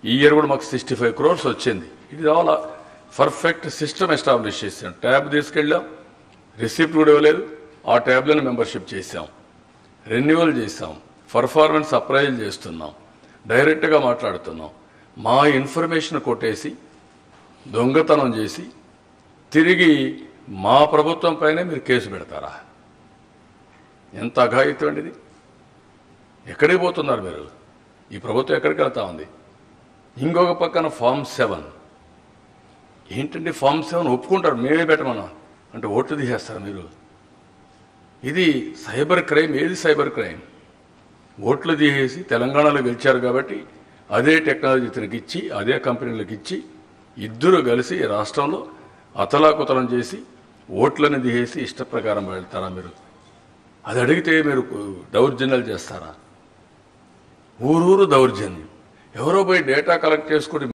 ఈ ఇయర్ కూడా మాకు సిక్స్టీ ఫైవ్ క్రోర్స్ వచ్చింది ఇది ఆల్ పర్ఫెక్ట్ సిస్టమ్ ఎస్టాబ్లిష్ చేసాం ట్యాబ్ తీసుకెళ్ళాం రిసిప్ట్ కూడా ఇవ్వలేదు ఆ ట్యాబ్లను మెంబర్షిప్ చేసాం రెన్యువల్ చేసాం పర్ఫార్మెన్స్ అప్రైజల్ చేస్తున్నాం డైరెక్ట్గా మాట్లాడుతున్నాం మా ఇన్ఫర్మేషన్ కొట్టేసి దొంగతనం చేసి తిరిగి మా ప్రభుత్వం పైనే మీరు కేసు పెడతారా ఎంత అఘాయిత్యం అండి ఇది ఎక్కడికి పోతున్నారు మీరు ఈ ప్రభుత్వం ఎక్కడికి వెళ్తా ఉంది ఇంకొక పక్కన ఫామ్ సెవెన్ ఏంటండి ఫామ్ సెవెన్ ఒప్పుకుంటారు మేమే పెట్టమన్నా అంటే ఓట్లు తీసేస్తారు మీరు ఇది సైబర్ క్రైమ్ ఏది సైబర్ క్రైమ్ ఓట్లు తీసేసి తెలంగాణలో గెలిచారు కాబట్టి అదే టెక్నాలజీ ఇతనికి ఇచ్చి అదే కంపెనీలకు ఇచ్చి ఇద్దరు కలిసి రాష్ట్రంలో అతలాకుతలం చేసి ఓట్లను తీసేసి ఇష్ట ప్రకారం వెళ్తారా మీరు అది అడిగితే మీరు దౌర్జన్యాలు చేస్తారా ఊరూరు దౌర్జన్యం ఎవరో పోయి డేటా కలెక్ట్ చేసుకుని